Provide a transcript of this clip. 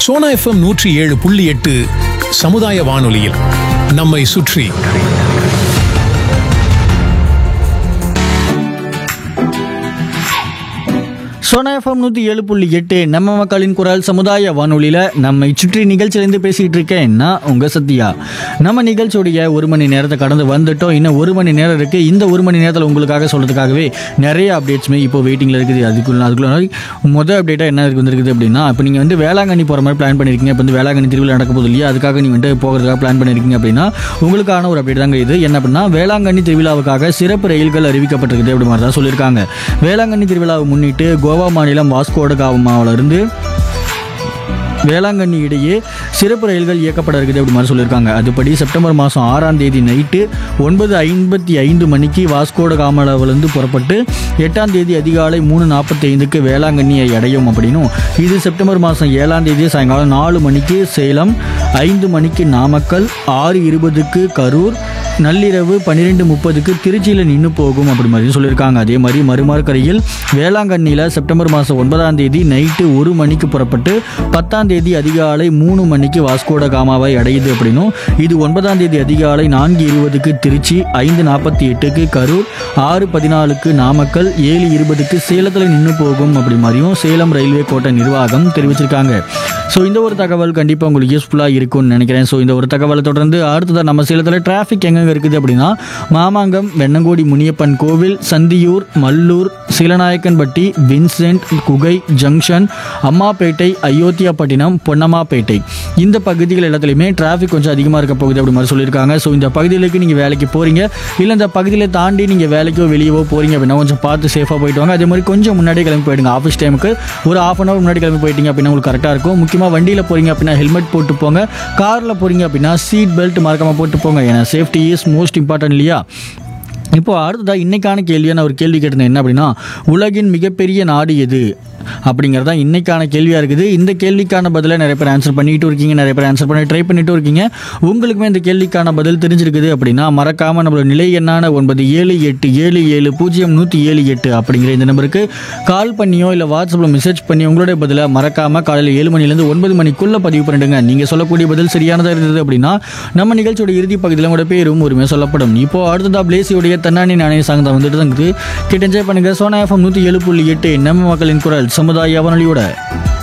Sona FM நூற்றி ஏழு புள்ளி எட்டு சமுதாய வானொலியில் நம்மை சுற்றி சோனா எஃப்எம் நூற்றி ஏழு புள்ளி எட்டு நம்ம மக்களின் குரல் சமுதாய வானொலியில் நம்மை சுற்றி நிகழ்ச்சியிலேருந்து பேசிகிட்டு இருக்கேன் நான் உங்கள் சத்யா நம்ம நிகழ்ச்சியுடைய ஒரு மணி நேரத்தை கடந்து வந்துட்டோம் இன்னும் ஒரு மணி நேரம் இருக்குது இந்த ஒரு மணி நேரத்தில் உங்களுக்காக சொல்கிறதுக்காகவே நிறைய அப்டேட்ஸுமே இப்போ வெயிட்டிங்கில் இருக்குது அதுக்குள்ள அதுக்குள்ள முதல் அப்டேட்டாக என்ன இருக்கு வந்திருக்குது அப்படின்னா இப்போ நீங்கள் வந்து வேளாங்கண்ணி போகிற மாதிரி பிளான் பண்ணியிருக்கீங்க இப்போ வந்து வேளாங்கண்ணி திருவிழா நடக்க போகுது இல்லையா அதுக்காக நீங்கள் வந்து போகிறதுக்காக பிளான் பண்ணியிருக்கீங்க அப்படின்னா உங்களுக்கான ஒரு அப்டேட் தாங்க இது என்ன அப்படின்னா வேளாங்கண்ணி திருவிழாவுக்காக சிறப்பு ரயில்கள் அறிவிக்கப்பட்டிருக்குது அப்படி மாதிரி தான் சொல்லியிருக்காங்க வேளாங்கண்ணி திருவிழாவை முன்னிட்டு கோவா மாநிலம் வாஸ்கோட காமாவிலிருந்து வேளாங்கண்ணி இடையே சிறப்பு ரயில்கள் இயக்கப்பட இருக்குது அப்படி மாதிரி சொல்லியிருக்காங்க அதுபடி செப்டம்பர் மாதம் ஆறாம் தேதி நைட்டு ஒன்பது ஐம்பத்தி ஐந்து மணிக்கு வாஸ்கோட காமலாவிலிருந்து புறப்பட்டு எட்டாம் தேதி அதிகாலை மூணு நாற்பத்தி ஐந்துக்கு வேளாங்கண்ணியை அடையும் அப்படின்னும் இது செப்டம்பர் மாதம் ஏழாம் தேதி சாயங்காலம் நாலு மணிக்கு சேலம் ஐந்து மணிக்கு நாமக்கல் ஆறு இருபதுக்கு கரூர் நள்ளிரவு பன்னிரெண்டு முப்பதுக்கு திருச்சியில் நின்று போகும் அப்படி மாதிரி சொல்லியிருக்காங்க அதே மாதிரி மறுமார்கரையில் வேளாங்கண்ணியில் செப்டம்பர் மாதம் ஒன்பதாம் தேதி நைட்டு ஒரு மணிக்கு புறப்பட்டு பத்தாம் தேதி அதிகாலை மூணு மணிக்கு வாஸ்கோட காமாவை அடையுது அப்படின்னும் இது ஒன்பதாம் தேதி அதிகாலை நான்கு இருபதுக்கு திருச்சி ஐந்து நாற்பத்தி எட்டுக்கு கரூர் ஆறு பதினாலுக்கு நாமக்கல் ஏழு இருபதுக்கு சேலத்தில் நின்று போகும் அப்படி மாதிரியும் சேலம் ரயில்வே கோட்ட நிர்வாகம் தெரிவிச்சிருக்காங்க ஸோ இந்த ஒரு தகவல் கண்டிப்பாக உங்களுக்கு யூஸ்ஃபுல்லாக இருக்கும்னு நினைக்கிறேன் ஸோ இந்த ஒரு தகவலை தொடர்ந்து அடுத்ததாக நம்ம சேலத்தில் டிராஃபிக் எங்கெங்கே இருக்குது அப்படின்னா மாமாங்கம் வெண்ணங்கோடி முனியப்பன் கோவில் சந்தியூர் மல்லூர் சீலநாயக்கன்பட்டி வின்சென்ட் குகை ஜங்ஷன் அம்மாப்பேட்டை அயோத்தியாப்பட்டினம் பொன்னம்மாப்பேட்டை இந்த பகுதிகள் எல்லாத்துலேயுமே டிராஃபிக் கொஞ்சம் அதிகமாக இருக்க போகுது அப்படி மாதிரி சொல்லியிருக்காங்க ஸோ இந்த பகுதிகளுக்கு நீங்கள் வேலைக்கு போகிறீங்க இல்லை இந்த பகுதியில் தாண்டி நீங்கள் வேலைக்கோ வெளியவோ போகிறீங்க அப்படின்னா கொஞ்சம் பார்த்து சேஃபாக போயிட்டு வாங்க அதே மாதிரி கொஞ்சம் முன்னாடியே கிளம்பி போயிடுங்க ஆஃபீஸ் டைமுக்கு ஒரு ஆஃப் அன் அவர் முன்னாடி கிளம்பி போயிட்டீங்க அப்படின்னா உங்களுக்கு கரெக்டாக இருக்கும் முக்கியமாக வண்டியில் போகிறீங்க அப்படின்னா ஹெல்மெட் போட்டு போங்க காரில் போகிறீங்க அப்படின்னா சீட் பெல்ட் மறக்காமல் போட்டு போங்க ஏன்னா சேஃப்டி இஸ் மோஸ்ட் இம்பார்ட்டன்ட் இல்லையா இப்போ அடுத்ததாக இன்னைக்கான கேள்வியை நான் ஒரு கேள்வி கேட்டிருந்தேன் என்ன அப்படின்னா உலகின் மிகப்பெரிய நாடு எது அப்படிங்கிறது தான் இன்னைக்கான கேள்வியாக இருக்குது இந்த கேள்விக்கான பதிலை நிறைய பேர் ஆன்சர் பண்ணிட்டு இருக்கீங்க நிறைய பேர் ஆன்சர் பண்ணி ட்ரை பண்ணிட்டு இருக்கீங்க உங்களுக்குமே இந்த கேள்விக்கான பதில் தெரிஞ்சிருக்குது அப்படின்னா மறக்காமல் நம்மளோட நிலை எண்ணான ஒன்பது ஏழு எட்டு ஏழு ஏழு பூஜ்ஜியம் நூற்றி ஏழு எட்டு அப்படிங்கிற இந்த நம்பருக்கு கால் பண்ணியோ இல்லை வாட்ஸ்அப்பில் மெசேஜ் பண்ணி உங்களுடைய பதிலை மறக்காமல் காலையில் ஏழு மணிலேருந்து ஒன்பது மணிக்குள்ளே பதிவு பண்ணிடுங்க நீங்கள் சொல்லக்கூடிய பதில் சரியானதாக இருந்தது அப்படின்னா நம்ம நிகழ்ச்சியோட இறுதி பகுதியில் உங்களோட பேரும் உரிமையாக சொல்லப்படும் இப்போ அடுத்ததாக பிளேசியோடைய தன்னானி நாணய சாங் தான் வந்துட்டு தான் இருக்குது கேட்டு என்ஜாய் பண்ணுங்கள் சோனா எஃப்எம் நூற்றி ஏழு புள்ளி எட்டு நம்ம மக்களின் குரல் சமுதாய வானொலியோட